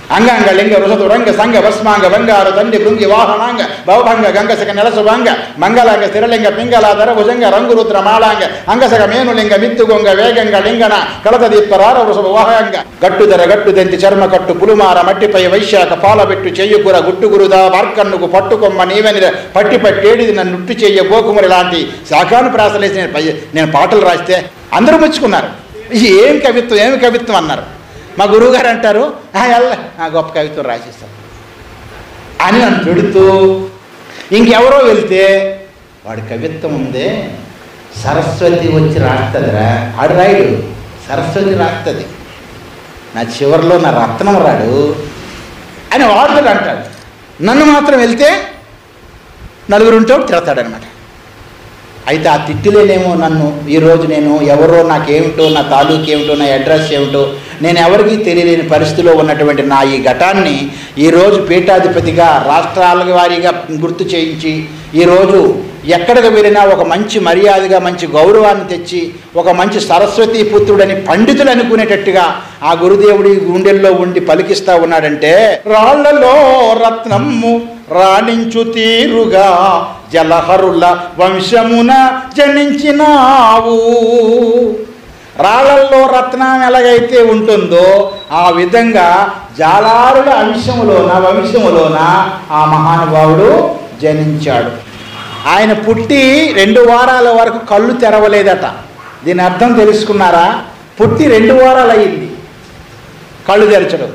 అంగాంగ లింగ రుసదు రంగ సంగ భస్మాంగ బంగారు తండ్రి భృంగి వాహనాంగ భవభంగ గంగసక నెలసుభంగ మంగళాంగ స్థిరలింగ పింగళాధర భుజంగ రంగురుద్ర మాళాంగ అంగసక మేనులింగ మిత్తుగొంగ వేగంగ లింగన కలత దీప్తరార వృషభ వాహంగ గట్టుదర గట్టు దెంతి చర్మ కట్టు పులుమార మట్టిపై వైశాఖ పాలబెట్టు చెయ్యుకుర గుట్టుగురుదా బార్కన్నుకు పట్టుకొమ్మ నీవెని పట్టి పట్టేడిది నన్ను నుట్టు చెయ్య గోకుమరి లాంటి శాఖాను ప్రాసలేసి నేను పై- నేను పాటలు రాస్తే అందరూ మెచ్చుకున్నారు ఇది ఏం కవిత్వం ఏమి కవిత్వం అన్నారు మా గురువుగారు అంటారు "ఆ, ఎల్ల ఆ గొప్ప కవిత్వం రాసేస్తాం అని నన్ను పెడుతూ ఇంకెవరో వెళ్తే వాడి కవిత్వం ఉందే సరస్వతి వచ్చి రాస్తుందిరా ఆడు రాయుడు సరస్వతి రాస్తుంది నా చివరిలో నా రత్నం రాడు అని వాడుతాడు అంటాడు నన్ను మాత్రం వెళ్తే నలుగురు ఉంటే తిడతాడనమాట అయితే ఆ తిట్టులేనేమో నన్ను ఈరోజు నేను ఎవరో నాకేమిటో నా తాలూకు ఏమిటో నా అడ్రస్ ఏమిటో నేను ఎవరికీ తెలియలేని పరిస్థితిలో ఉన్నటువంటి నా ఈ ఘటాన్ని ఈరోజు పీఠాధిపతిగా రాష్ట్రాల వారీగా గుర్తు చేయించి ఈరోజు ఎక్కడికి వెళ్ళినా ఒక మంచి మర్యాదగా మంచి గౌరవాన్ని తెచ్చి ఒక మంచి సరస్వతి పుత్రుడని పండితులు అనుకునేటట్టుగా ఆ గురుదేవుడి గుండెల్లో ఉండి పలికిస్తా ఉన్నాడంటే రాళ్లలో రత్నము రాణించు తీరుగా జలహరుల వంశమున జనించినావు రాళ్ళల్లో రత్నం ఎలాగైతే ఉంటుందో ఆ విధంగా జాలారుల అంశములోన వంశములోన ఆ మహానుభావుడు జనించాడు ఆయన పుట్టి రెండు వారాల వరకు కళ్ళు తెరవలేదట దీని అర్థం తెలుసుకున్నారా పుట్టి రెండు వారాలు అయ్యింది కళ్ళు తెరచడం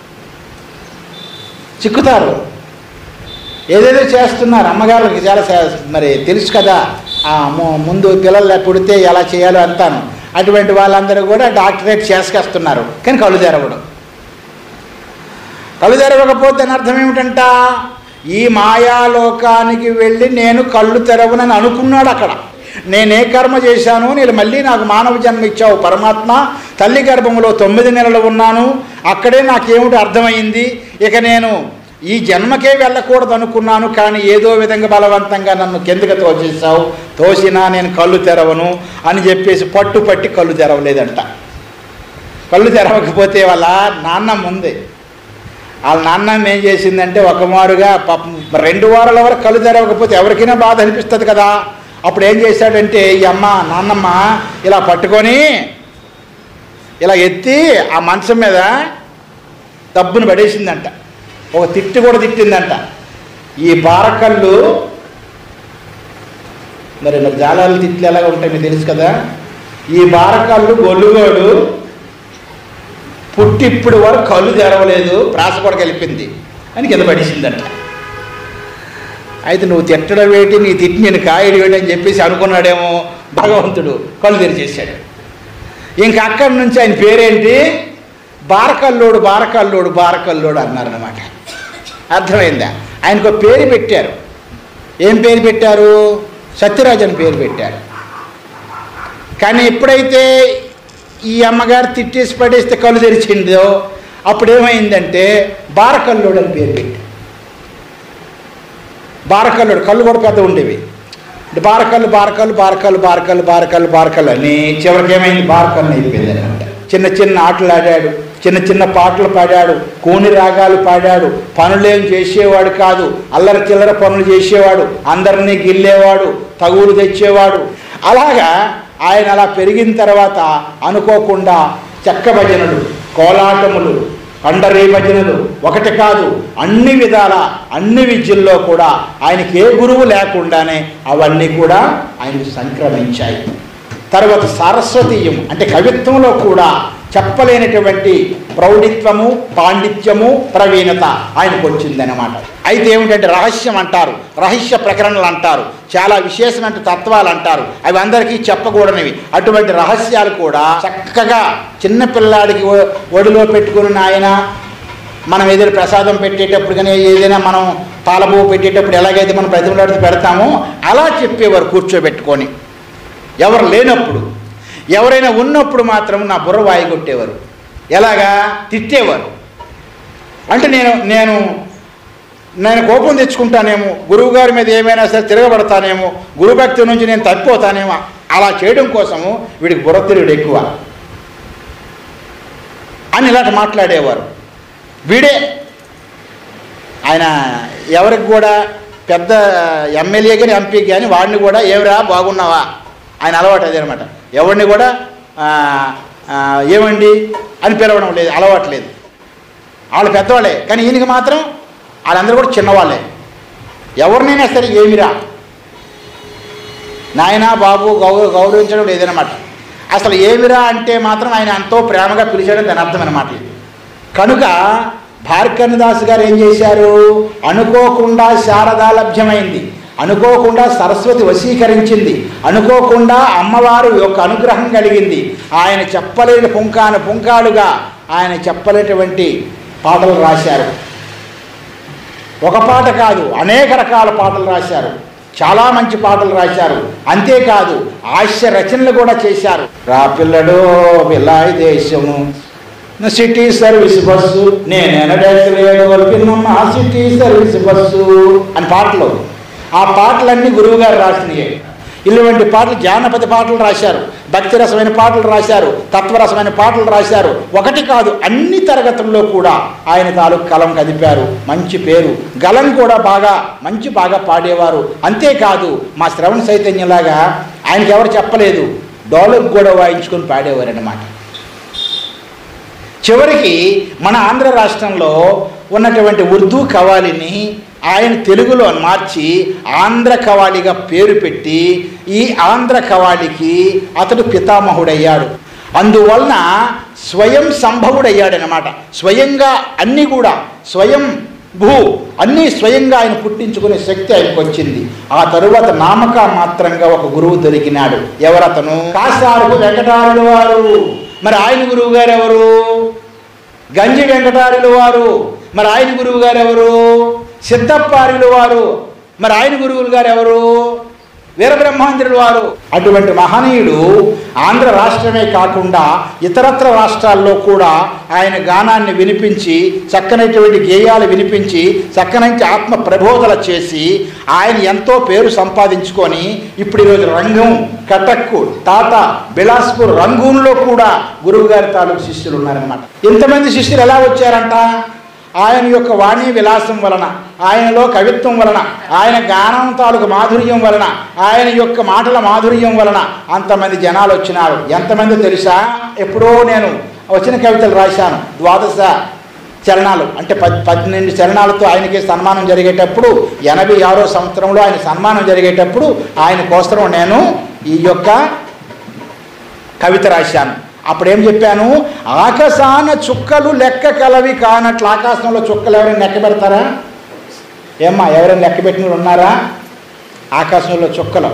చిక్కుతారు ఏదేదో చేస్తున్నారు అమ్మగారికి చాలా సే- మరి తెలుసు కదా ఆ ము- ముందు పిల్లలు పుడితే ఎలా చేయాలో అంతాను అటువంటి వాళ్ళందరూ కూడా డాక్టరేట్ చేసుకొస్తున్నారు కానీ కళ్ళు తెరవడం కళ్ళు తెరవకపోతే దాని అర్థం ఏమిటంట ఈ మాయాలోకానికి వెళ్ళి నేను కళ్ళు తెరవనని అనుకున్నాడు అక్కడ నేనే కర్మ చేశాను నేను మళ్ళీ నాకు మానవ జన్మ ఇచ్చావు పరమాత్మ తల్లి గర్భంలో తొమ్మిది నెలలు ఉన్నాను అక్కడే నాకేమిటి అర్థమైంది ఇక నేను ఈ జన్మకే వెళ్ళకూడదు అనుకున్నాను కానీ ఏదో విధంగా బలవంతంగా నన్ను కిందకి తోచేసావు తోసినా నేను కళ్ళు తెరవను అని చెప్పేసి పట్టు పట్టి కళ్ళు తెరవలేదంట కళ్ళు తెరవకపోతే వాళ్ళ నాన్నమ్మ ఉంది వాళ్ళ నాన్నమ్మ ఏం చేసిందంటే ఒక మారుగా పాపం రెండు వారాల వరకు కళ్ళు తెరవకపోతే ఎవరికైనా బాధ అనిపిస్తుంది కదా అప్పుడు ఏం చేశాడంటే ఈ అమ్మ నాన్నమ్మ ఇలా పట్టుకొని ఇలా ఎత్తి ఆ మంచం మీద డబ్బును పడేసిందంట ఒక తిట్టు కూడా తిట్టిందంట ఈ బారకళ్ళు మరి నాకు జాలాలు తిట్లు ఎలాగ ఉంటాయి మీకు తెలుసు కదా ఈ బారకళ్ళు గొల్లుగోడు పుట్టి ఇప్పుడు వరకు కళ్ళు తెరవలేదు ప్రాస కూడా కలిపింది అని కింద పడేసిందంట అయితే నువ్వు తిట్టడం వేటి నీ తిట్టి నేను కాయడు వేటి అని చెప్పేసి అనుకున్నాడేమో భగవంతుడు కళ్ళు తెరిచేశాడు ఇంకా అక్కడి నుంచి ఆయన పేరేంటి బారకల్లోడు బారకల్లోడు బారకల్లోడు అన్నారనమాట అర్థమైందా ఆయనకు ఒక పేరు పెట్టారు ఏం పేరు పెట్టారు సత్యరాజు అని పేరు పెట్టారు కానీ ఎప్పుడైతే ఈ అమ్మగారు తిట్టేసి పడేస్తే కళ్ళు తెరిచిందో అప్పుడు ఏమైందంటే బారకల్లోడు అని పేరు పెట్టారు బారకల్లుడు కళ్ళు కూడా పెద్ద ఉండేవి అంటే బారకల్లు బారకల్లు బారకల్లు బారకల్లు బారకల్లు బారకల్లు అని చివరికి ఏమైంది బారకల్లు అయిపోయింది అనమాట చిన్న చిన్న ఆటలు ఆడాడు చిన్న చిన్న పాటలు పాడాడు కోని రాగాలు పాడాడు పనులేం చేసేవాడు కాదు అల్లరి చిల్లర పనులు చేసేవాడు అందరినీ గిల్లేవాడు తగులు తెచ్చేవాడు అలాగా ఆయన అలా పెరిగిన తర్వాత అనుకోకుండా చెక్క భజనలు కోలాటములు కండరీ భజనలు ఒకటి కాదు అన్ని విధాల అన్ని విద్యల్లో కూడా ఆయనకి ఏ గురువు లేకుండానే అవన్నీ కూడా ఆయనకు సంక్రమించాయి తర్వాత సారస్వతీయం అంటే కవిత్వంలో కూడా చెప్పలేనటువంటి ప్రౌఢిత్వము పాండిత్యము ప్రవీణత ఆయనకు వచ్చిందనమాట అయితే ఏమిటంటే రహస్యం అంటారు రహస్య ప్రకరణలు అంటారు చాలా విశేషమైన తత్వాలు అంటారు అవి అందరికీ చెప్పకూడనివి అటువంటి రహస్యాలు కూడా చక్కగా చిన్న పిల్లాడికి ఒ- ఒడిలో పెట్టుకుని నాయన మనం ఏదైనా ప్రసాదం పెట్టేటప్పుడు కానీ ఏదైనా మనం పాలబువ్వ పెట్టేటప్పుడు ఎలాగైతే మనం ప్రతిమలాడితే పెడతామో అలా చెప్పేవారు కూర్చోబెట్టుకొని ఎవరు లేనప్పుడు ఎవరైనా ఉన్నప్పుడు మాత్రం నా బుర్ర వాయి కొట్టేవారు ఎలాగా తిట్టేవారు అంటే నేను నేను నేను కోపం తెచ్చుకుంటానేమో గురువు గారి మీద ఏమైనా సరే తిరగబడతానేమో గురుభక్తి నుంచి నేను తప్పిపోతానేమో అలా చేయడం కోసము వీడికి బుర్ర తిరుగుడు ఎక్కువ అని ఇలాంటి మాట్లాడేవారు వీడే ఆయన ఎవరికి కూడా పెద్ద ఎమ్మెల్యే కానీ ఎంపీ కానీ వాడిని కూడా ఏమిరా బాగున్నావా ఆయన అలవాటు అదే అనమాట ఎవరిని కూడా ఆ, ఆ, ఏమండి అని పిలవడం లేదు అలవాటు లేదు వాళ్ళు పెద్దవాళ్ళే కానీ ఈయనకి మాత్రం వాళ్ళందరూ కూడా చిన్నవాళ్ళే ఎవరినైనా సరే ఏమిరా నాయనా బాబు గౌరవ గౌరవించడం లేదనమాట అసలు ఏమిరా అంటే మాత్రం ఆయన ఎంతో ప్రేమగా పిలిచాడని దాని అర్థం అనమాట కనుక భార్కనిదాస్ గారు ఏం చేశారు అనుకోకుండా శారదా లభ్యమైంది అనుకోకుండా సరస్వతి వశీకరించింది అనుకోకుండా అమ్మవారు యొక్క అనుగ్రహం కలిగింది ఆయన చెప్పలేని పుంకాను పుంకాలుగా ఆయన చెప్పలేనటువంటి పాటలు రాశారు ఒక పాట కాదు అనేక రకాల పాటలు రాశారు చాలా మంచి పాటలు రాశారు అంతేకాదు హాస్య రచనలు కూడా చేశారు రా పిల్లడు పిల్లాయి దేశము నా సిటీ సర్వీస్ బస్సు నేనెనడేమా సిటీ సర్వీస్ బస్సు అని పాటలు ఆ పాటలన్నీ గురువుగారు రాసినవి ఇటువంటి పాటలు జానపద పాటలు రాశారు భక్తి రసమైన పాటలు రాశారు తత్వరసమైన పాటలు రాశారు ఒకటి కాదు అన్ని తరగతుల్లో కూడా ఆయన తాలూకు కలం కదిపారు మంచి పేరు గలం కూడా బాగా మంచి బాగా పాడేవారు అంతేకాదు మా శ్రవణ చైతన్యలాగా ఆయనకి ఎవరు చెప్పలేదు డోలకు కూడా వాయించుకొని పాడేవారు అన్నమాట చివరికి మన ఆంధ్ర రాష్ట్రంలో ఉన్నటువంటి ఉర్దూ కవాలిని ఆయన తెలుగులో మార్చి ఆంధ్ర కవాలిగా పేరు పెట్టి ఈ ఆంధ్ర కవాలికి అతడు పితామహుడయ్యాడు అందువలన స్వయం సంభవుడయ్యాడనమాట స్వయంగా అన్నీ కూడా స్వయం భూ అన్నీ స్వయంగా ఆయన పుట్టించుకునే శక్తి ఆయనకు వచ్చింది ఆ తరువాత నామక మాత్రంగా ఒక గురువు దొరికినాడు ఎవరతను కాసారుకు వెంకటారుడు వారు మరి ఆయన గురువు గారు ఎవరు గంజి వెంకటారులు వారు మరి ఆయన గురువు గారు ఎవరు సిద్ధప్పారులు వారు మరి ఆయన గురువులు గారు ఎవరు వీరబ్రహ్మాంధ్రులు వారు అటువంటి మహనీయుడు ఆంధ్ర రాష్ట్రమే కాకుండా ఇతరత్ర రాష్ట్రాల్లో కూడా ఆయన గానాన్ని వినిపించి చక్కనటువంటి గేయాలు వినిపించి చక్కనంచి ఆత్మ ప్రబోధన చేసి ఆయన ఎంతో పేరు సంపాదించుకొని ఇప్పుడు ఈరోజు రంగం కటక్కు టాటా బిలాస్పూర్ రంగూన్లో కూడా గురువుగారి తాలూకు శిష్యులు ఉన్నారనమాట ఇంతమంది శిష్యులు ఎలా వచ్చారంట ఆయన యొక్క వాణి విలాసం వలన ఆయనలో కవిత్వం వలన ఆయన గానం తాలూకు మాధుర్యం వలన ఆయన యొక్క మాటల మాధుర్యం వలన అంతమంది జనాలు వచ్చినారు ఎంతమంది తెలుసా ఎప్పుడో నేను వచ్చిన కవితలు రాశాను ద్వాదశ చరణాలు అంటే పద్ పద్దెనిమిది చరణాలతో ఆయనకి సన్మానం జరిగేటప్పుడు ఎనభై ఆరో సంవత్సరంలో ఆయన సన్మానం జరిగేటప్పుడు ఆయన కోసరం నేను ఈ యొక్క కవిత రాశాను అప్పుడు ఏం చెప్పాను ఆకాశాన చుక్కలు లెక్క కలవి కానట్లు ఆకాశంలో చుక్కలు ఎవరైనా లెక్క పెడతారా ఏమ్మా ఎవరైనా లెక్క పెట్టిన వాళ్ళు ఉన్నారా ఆకాశంలో చుక్కలు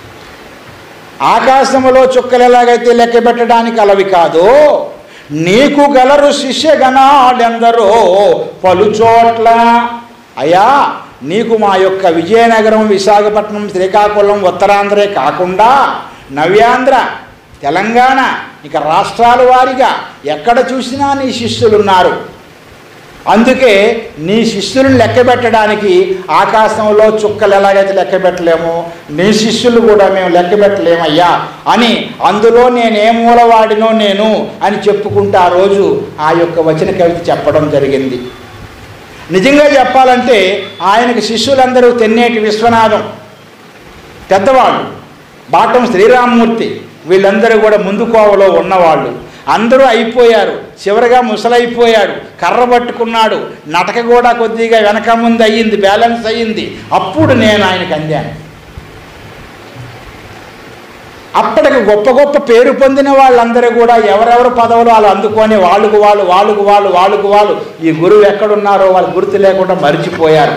ఆకాశంలో చుక్కలు ఎలాగైతే లెక్క పెట్టడానికి అలవి కాదో నీకు గలరు శిష్యగణాలెందరో పలుచోట్ల అయ్యా నీకు మా యొక్క విజయనగరం విశాఖపట్నం శ్రీకాకుళం ఉత్తరాంధ్రే కాకుండా నవ్యాంధ్ర తెలంగాణ ఇక రాష్ట్రాల వారిగా ఎక్కడ చూసినా నీ శిష్యులున్నారు అందుకే నీ శిష్యులను లెక్క పెట్టడానికి ఆకాశంలో చుక్కలు ఎలాగైతే లెక్క పెట్టలేమో నీ శిష్యులు కూడా మేము లెక్క పెట్టలేమయ్యా అని అందులో నేనే మూలవాడినో నేను అని చెప్పుకుంటూ ఆ రోజు ఆ యొక్క వచన కవిత చెప్పడం జరిగింది నిజంగా చెప్పాలంటే ఆయనకి శిష్యులందరూ తెన్నేటి విశ్వనాథం పెద్దవాళ్ళు బాటం శ్రీరామమూర్తి వీళ్ళందరూ కూడా ముందు కోవలో ఉన్నవాళ్ళు అందరూ అయిపోయారు చివరిగా ముసలైపోయాడు కర్ర పట్టుకున్నాడు నటక కూడా కొద్దిగా వెనక ముందు అయ్యింది బ్యాలెన్స్ అయ్యింది అప్పుడు నేను ఆయనకు అందాను అప్పటికి గొప్ప గొప్ప పేరు పొందిన వాళ్ళందరూ కూడా ఎవరెవరు పదవులు వాళ్ళు అందుకొని వాళ్ళకు వాళ్ళు వాళ్ళకు వాళ్ళు వాళ్ళకు వాళ్ళు ఈ గురువు ఎక్కడున్నారో వాళ్ళ గుర్తు లేకుండా మరిచిపోయారు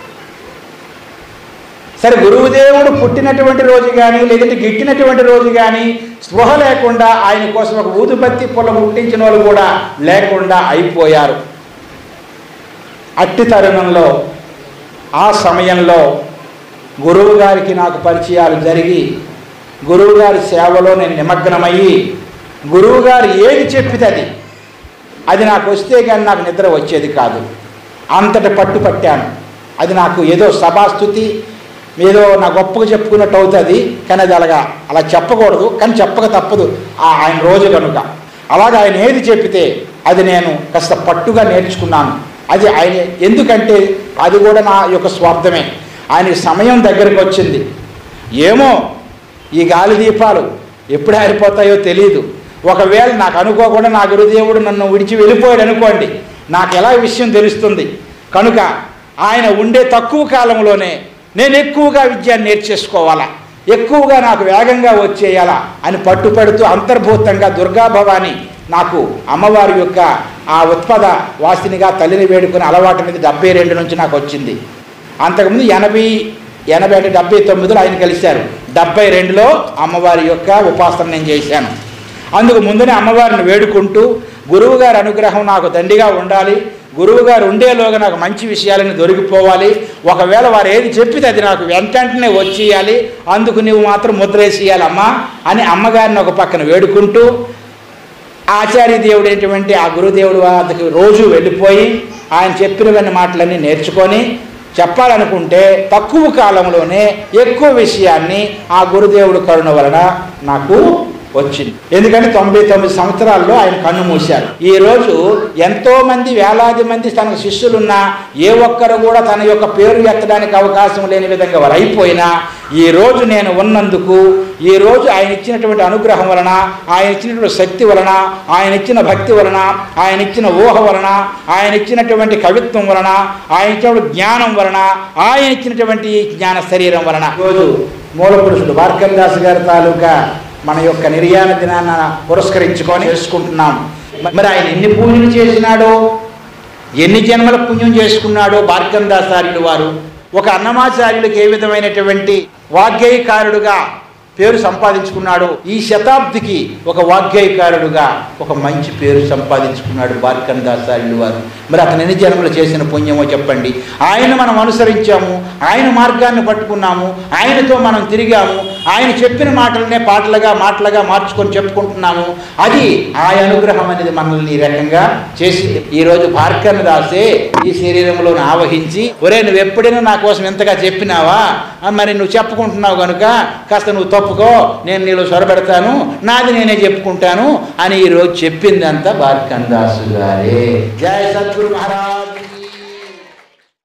సరే గురువుదేవుడు పుట్టినటువంటి రోజు కానీ లేదంటే గిట్టినటువంటి రోజు కానీ స్పృహ లేకుండా ఆయన కోసం ఒక ఊదుబత్తి పొల ముట్టించిన వాళ్ళు కూడా లేకుండా అయిపోయారు అట్టి తరుణంలో ఆ సమయంలో గురువు గారికి నాకు పరిచయాలు జరిగి గురువుగారి సేవలో నేను నిమగ్నమయ్యి గురువుగారు ఏది చెప్పితే అది అది నాకు వస్తే కానీ నాకు నిద్ర వచ్చేది కాదు అంతటి పట్టు పట్టాను అది నాకు ఏదో సభాస్థుతి ఏదో నా గొప్పగా చెప్పుకున్నట్టు అవుతుంది కానీ అది అలాగా అలా చెప్పకూడదు కానీ చెప్పక తప్పదు ఆ ఆయన రోజు కనుక అలాగా ఆయన ఏది చెప్పితే అది నేను కాస్త పట్టుగా నేర్చుకున్నాను అది ఆయన ఎందుకంటే అది కూడా నా యొక్క స్వార్థమే ఆయన సమయం దగ్గరకు వచ్చింది ఏమో ఈ గాలి దీపాలు ఎప్పుడు ఆరిపోతాయో తెలియదు ఒకవేళ నాకు అనుకోకుండా నా గురుదేవుడు నన్ను విడిచి వెళ్ళిపోయాడు అనుకోండి నాకు ఎలా విషయం తెలుస్తుంది కనుక ఆయన ఉండే తక్కువ కాలంలోనే నేను ఎక్కువగా విద్యను నేర్చేసుకోవాలా ఎక్కువగా నాకు వేగంగా వచ్చేయాలా అని పట్టుపడుతూ అంతర్భూతంగా దుర్గా భవాని నాకు అమ్మవారి యొక్క ఆ ఉత్పద వాసినిగా తల్లిని వేడుకునే అలవాటు మీద డెబ్బై రెండు నుంచి నాకు వచ్చింది అంతకుముందు ఎనభై ఎనభై అంటే డెబ్బై తొమ్మిదిలో ఆయన కలిశారు డెబ్బై రెండులో అమ్మవారి యొక్క ఉపాసన నేను చేశాను అందుకు ముందునే అమ్మవారిని వేడుకుంటూ గురువుగారి అనుగ్రహం నాకు దండిగా ఉండాలి గురువుగారు ఉండేలోగా నాకు మంచి విషయాలని దొరికిపోవాలి ఒకవేళ వారు ఏది చెప్పితే అది నాకు వెంటనే వచ్చేయాలి అందుకు నువ్వు మాత్రం ముద్రేసేయాలమ్మా అని అమ్మగారిని ఒక పక్కన వేడుకుంటూ ఆచార్య దేవుడు ఏంటంటే ఆ గురుదేవుడు వద్దకు రోజు వెళ్ళిపోయి ఆయన చెప్పినవన్నీ మాటలన్నీ నేర్చుకొని చెప్పాలనుకుంటే తక్కువ కాలంలోనే ఎక్కువ విషయాన్ని ఆ గురుదేవుడు కరుణ వలన నాకు వచ్చింది ఎందుకంటే తొంభై తొమ్మిది సంవత్సరాల్లో ఆయన కన్ను మూశారు ఈ రోజు ఎంతో మంది వేలాది మంది తనకు శిష్యులున్నా ఏ ఒక్కరు కూడా తన యొక్క పేరు ఎత్తడానికి అవకాశం లేని విధంగా వారు అయిపోయినా ఈ రోజు నేను ఉన్నందుకు ఈ రోజు ఆయన ఇచ్చినటువంటి అనుగ్రహం వలన ఆయన ఇచ్చినటువంటి శక్తి వలన ఆయన ఇచ్చిన భక్తి వలన ఆయన ఇచ్చిన ఊహ వలన ఆయన ఇచ్చినటువంటి కవిత్వం వలన ఆయన ఇచ్చినటువంటి జ్ఞానం వలన ఆయన ఇచ్చినటువంటి జ్ఞాన శరీరం వలన రోజు మూల పురుషుడు భార్గవ దాస్ గారి తాలూకా మన యొక్క నిర్యాణ దినాన్ని పురస్కరించుకొని చేసుకుంటున్నాం మరి ఆయన ఎన్ని పూజలు చేసినాడో ఎన్ని జన్మల పుణ్యం చేసుకున్నాడో భార్గందాచార్యులు వారు ఒక అన్నమాచార్యులకు ఏ విధమైనటువంటి వాగ్గేయకారుడుగా పేరు సంపాదించుకున్నాడు ఈ శతాబ్దికి ఒక వాగ్గేయకారుడుగా ఒక మంచి పేరు సంపాదించుకున్నాడు బార్కందాచార్యులు వారు మరి అతను ఎన్ని జన్మలు చేసిన పుణ్యమో చెప్పండి ఆయన మనం అనుసరించాము ఆయన మార్గాన్ని పట్టుకున్నాము ఆయనతో మనం తిరిగాము ఆయన చెప్పిన మాటలనే పాటలుగా మాటలుగా మార్చుకొని చెప్పుకుంటున్నాము అది ఆ అనుగ్రహం అనేది మనల్ని ఈ రకంగా చేసింది ఈరోజు భార్గవ దాసే ఈ శరీరంలో ఆవహించి ఒరే నువ్వు ఎప్పుడైనా నా కోసం ఎంతగా చెప్పినావా ఆ, మరి నువ్వు చెప్పుకుంటున్నావు కనుక కాస్త నువ్వు తప్పుకో నేను నీలో సొరబెడతాను నాది నేనే చెప్పుకుంటాను అని ఈరోజు చెప్పిందంతా భార్గవ దాసు గారే జయ సద్గురు మహారాజ్